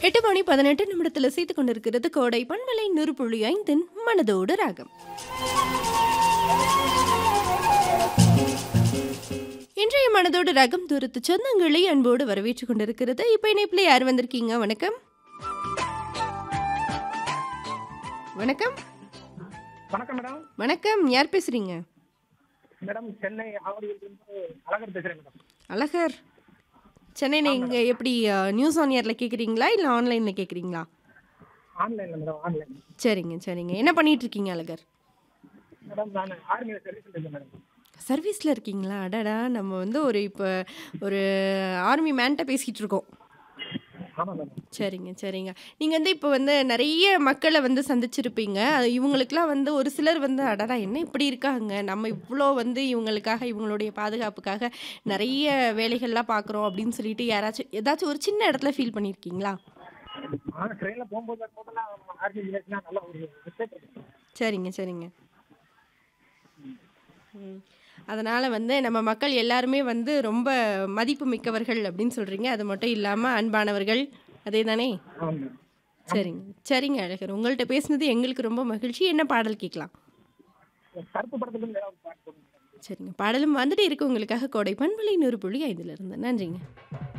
எட்டு மணி பதினெட்டு நிமிடத்தில் செய்து கொண்டிருக்கிறது கோடை பண்பலை நூறு புள்ளி ஐந்தின் மனதோடு ராகம் இன்றைய மனதோடு ரகம் தூரத்து சொந்தங்களை அன்போடு வரவேற்றுக் கொண்டிருக்கிறது இப்போ இணைப்பில் யார் வந்திருக்கீங்க வணக்கம் வணக்கம் வணக்கம் மேடம் வணக்கம் யார் பேசுறீங்க மேடம் சென்னை ஆவடியிலிருந்து அழகர் பேசுறேன் மேடம் அழகர் சென்னை நீங்க எப்படி நியூஸ் ஆன் இயரில் கேட்குறீங்களா இல்லை ஆன்லைனில் கேட்குறீங்களா ஆன்லைன்ல மேடம் ஆன்லைன் சரிங்க சரிங்க என்ன பண்ணிட்டு இருக்கீங்க அழகர் மேடம் நான் ஆர்மியில் சர்வீஸ் இருக்கேன் மேடம் சர்வீஸில் இருக்கீங்களா அடடா நம்ம வந்து ஒரு இப்போ ஒரு ஆர்மி மேன்ட்ட பேசிகிட்டு இருக்கோம் ஆமாம் மேடம் சரிங்க சரிங்க நீங்கள் வந்து இப்போ வந்து நிறைய மக்களை வந்து சந்திச்சிருப்பீங்க அது இவங்களுக்குலாம் வந்து ஒரு சிலர் வந்து அடடா என்ன இப்படி இருக்காங்க நம்ம இவ்வளோ வந்து இவங்களுக்காக இவங்களுடைய பாதுகாப்புக்காக நிறைய வேலைகள்லாம் பார்க்குறோம் அப்படின்னு சொல்லிட்டு யாராச்சும் ஏதாச்சும் ஒரு சின்ன இடத்துல ஃபீல் பண்ணியிருக்கீங்களா ஆனால் ட்ரெயினில் போகும்போது போதெல்லாம் ஆர்மி வில்லேஜ்னா நல்ல ஒரு ரெஸ்பெக்ட் இருக்கு சரிங்க சரிங்க ம். அதனால் வந்து நம்ம மக்கள் எல்லாருமே வந்து ரொம்ப மதிப்பு மிக்கவர்கள் அப்படின்னு சொல்கிறீங்க அது மட்டும் இல்லாமல் அன்பானவர்கள் அதே தானே ஆமாம் மேடம் சரிங்க சரிங்க அழகர் உங்கள்கிட்ட பேசுனது எங்களுக்கு ரொம்ப மகிழ்ச்சி என்ன பாடல் கேட்கலாம் கருப்பு படத்துலேருந்து ஏதாவது பாட்டு போடுங்க மேடம் சரிங்க பாடலும் வந்துட்டு இருக்கு உங்களுக்காக கோடை பண்பலை நூறு புள்ளி ஐந்துல இருந்து நன்றிங்க